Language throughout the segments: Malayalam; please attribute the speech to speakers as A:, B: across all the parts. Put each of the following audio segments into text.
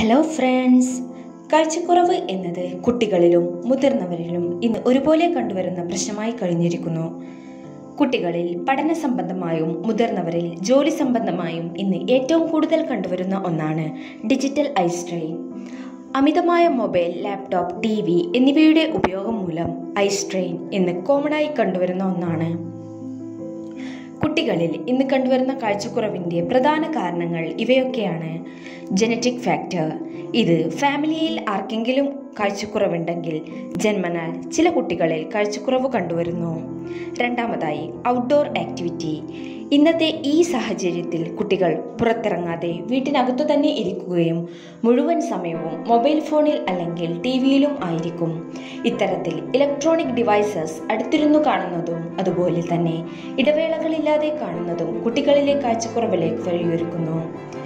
A: ഹലോ ഫ്രണ്ട്സ് കാഴ്ചക്കുറവ് എന്നത് കുട്ടികളിലും മുതിർന്നവരിലും ഇന്ന് ഒരുപോലെ കണ്ടുവരുന്ന പ്രശ്നമായി കഴിഞ്ഞിരിക്കുന്നു കുട്ടികളിൽ പഠന സംബന്ധമായും മുതിർന്നവരിൽ ജോലി സംബന്ധമായും ഇന്ന് ഏറ്റവും കൂടുതൽ കണ്ടുവരുന്ന ഒന്നാണ് ഡിജിറ്റൽ ഐ സ്ട്രെയിൻ അമിതമായ മൊബൈൽ ലാപ്ടോപ്പ് ടി വി എന്നിവയുടെ ഉപയോഗം മൂലം ഐ സ്ട്രെയിൻ ഇന്ന് കോമണായി കണ്ടുവരുന്ന ഒന്നാണ് കുട്ടികളിൽ ഇന്ന് കണ്ടുവരുന്ന കാഴ്ചക്കുറവിൻ്റെ പ്രധാന കാരണങ്ങൾ ഇവയൊക്കെയാണ് ജനറ്റിക് ഫാക്ടർ ഇത് ഫാമിലിയിൽ ആർക്കെങ്കിലും കാഴ്ചക്കുറവുണ്ടെങ്കിൽ ജന്മനാൽ ചില കുട്ടികളിൽ കാഴ്ചക്കുറവ് കണ്ടുവരുന്നു രണ്ടാമതായി ഔട്ട്ഡോർ ആക്ടിവിറ്റി ഇന്നത്തെ ഈ സാഹചര്യത്തിൽ കുട്ടികൾ പുറത്തിറങ്ങാതെ വീട്ടിനകത്തു തന്നെ ഇരിക്കുകയും മുഴുവൻ സമയവും മൊബൈൽ ഫോണിൽ അല്ലെങ്കിൽ ടി വിയിലും ആയിരിക്കും ഇത്തരത്തിൽ ഇലക്ട്രോണിക് ഡിവൈസസ് അടുത്തിരുന്നു കാണുന്നതും അതുപോലെ തന്നെ ഇടവേളകളില്ലാതെ കാണുന്നതും കുട്ടികളിലെ കാഴ്ചക്കുറവിലേക്ക് വഴിയൊരുക്കുന്നു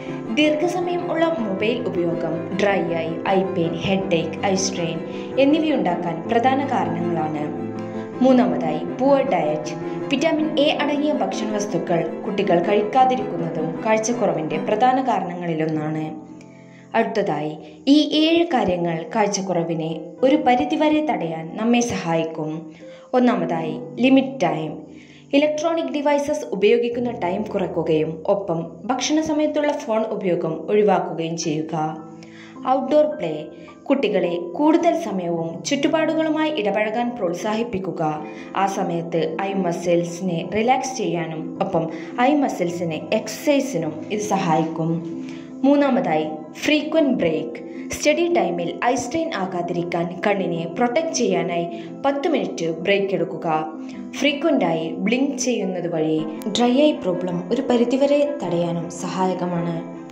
A: ദീർഘസമയം ഉള്ള മൊബൈൽ ഉപയോഗം dry eye eye pain headache eye strain എന്നിവയുണ്ടാക്കാൻ പ്രധാന കാരണങ്ങളാണ് മൂന്നാമതായി പുവർ ഡയറ്റ് വിറ്റാമിൻ എ അടങ്ങിയ ഭക്ഷണ വസ്തുക്കൾ കുട്ടികൾ കഴിക്കാതിരിക്കുന്നതും കാഴ്ചക്കുറവിൻ്റെ പ്രധാന കാരണങ്ങളിലൊന്നാണ് അടുത്തതായി ഈ ഏഴ് കാര്യങ്ങൾ കാഴ്ചക്കുറവിനെ ഒരു പരിധിവരെ തടയാൻ നമ്മെ സഹായിക്കും ഒന്നാമതായി ലിമിറ്റ് ടൈം ഇലക്ട്രോണിക് ഡിവൈസസ് ഉപയോഗിക്കുന്ന ടൈം കുറയ്ക്കുകയും ഒപ്പം ഭക്ഷണ സമയത്തുള്ള ഫോൺ ഉപയോഗം ഒഴിവാക്കുകയും ചെയ്യുക ഔട്ട്ഡോർ പ്ലേ കുട്ടികളെ കൂടുതൽ സമയവും ചുറ്റുപാടുകളുമായി ഇടപഴകാൻ പ്രോത്സാഹിപ്പിക്കുക ആ സമയത്ത് ഐ മസിൽസിനെ റിലാക്സ് ചെയ്യാനും ഒപ്പം ഐ മസിൽസിനെ എക്സസൈസിനും ഇത് സഹായിക്കും മൂന്നാമതായി ഫ്രീക്വൻറ്റ് ബ്രേക്ക് സ്റ്റഡി ടൈമിൽ ഐ സ്ട്രെയിൻ ആകാതിരിക്കാൻ കണ്ണിനെ പ്രൊട്ടക്റ്റ് ചെയ്യാനായി പത്ത് മിനിറ്റ് ബ്രേക്ക് എടുക്കുക ഫ്രീക്വൻ്റായി ബ്ലിങ്ക് ചെയ്യുന്നത് വഴി ഡ്രൈ ഐ പ്രോബ്ലം ഒരു പരിധിവരെ തടയാനും സഹായകമാണ്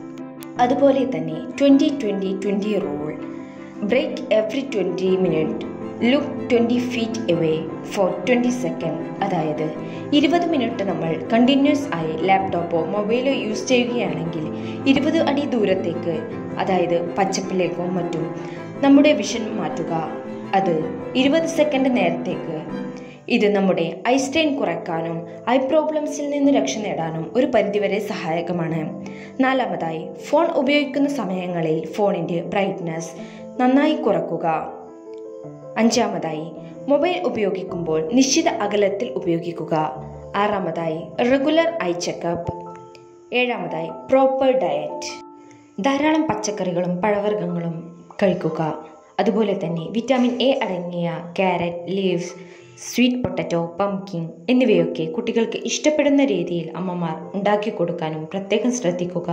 A: അതുപോലെ തന്നെ twenty twenty twenty rule break every twenty minute look twenty feet away for twenty second അതായത് ഇരുപത് മിനിറ്റ് നമ്മൾ കണ്ടിന്യൂസ് ആയി ലാപ്ടോപ്പോ മൊബൈലോ യൂസ് ചെയ്യുകയാണെങ്കിൽ ഇരുപത് അടി ദൂരത്തേക്ക് അതായത് പച്ചപ്പിലേക്കോ മറ്റും നമ്മുടെ വിഷൻ മാറ്റുക അത് ഇരുപത് സെക്കൻഡ് നേരത്തേക്ക് ഇത് നമ്മുടെ ഐ സ്ട്രെയിൻ കുറയ്ക്കാനും ഐ പ്രോബ്ലംസിൽ നിന്ന് രക്ഷ നേടാനും ഒരു പരിധിവരെ സഹായകമാണ് നാലാമതായി ഫോൺ ഉപയോഗിക്കുന്ന സമയങ്ങളിൽ ഫോണിൻ്റെ ബ്രൈറ്റ്നസ് നന്നായി കുറക്കുക അഞ്ചാമതായി മൊബൈൽ ഉപയോഗിക്കുമ്പോൾ നിശ്ചിത അകലത്തിൽ ഉപയോഗിക്കുക ആറാമതായി റെഗുലർ ഐ ചെക്കപ്പ് ഏഴാമതായി പ്രോപ്പർ ഡയറ്റ് ധാരാളം പച്ചക്കറികളും പഴവർഗ്ഗങ്ങളും കഴിക്കുക അതുപോലെ തന്നെ വിറ്റാമിൻ എ അടങ്ങിയ carrot leaves sweet potato pumpkin എന്നിവയൊക്കെ കുട്ടികൾക്ക് ഇഷ്ടപ്പെടുന്ന രീതിയിൽ അമ്മമാർ ഉണ്ടാക്കി കൊടുക്കാനും പ്രത്യേകം ശ്രദ്ധിക്കുക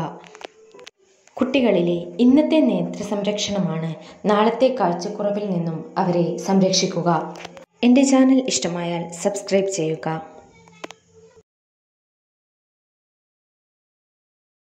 A: കുട്ടികളിലെ ഇന്നത്തെ നേത്ര സംരക്ഷണമാണ് നാളത്തെ കാഴ്ചക്കുറവിൽ നിന്നും അവരെ സംരക്ഷിക്കുക എൻ്റെ ചാനൽ ഇഷ്ടമായാൽ സബ്സ്ക്രൈബ് ചെയ്യുക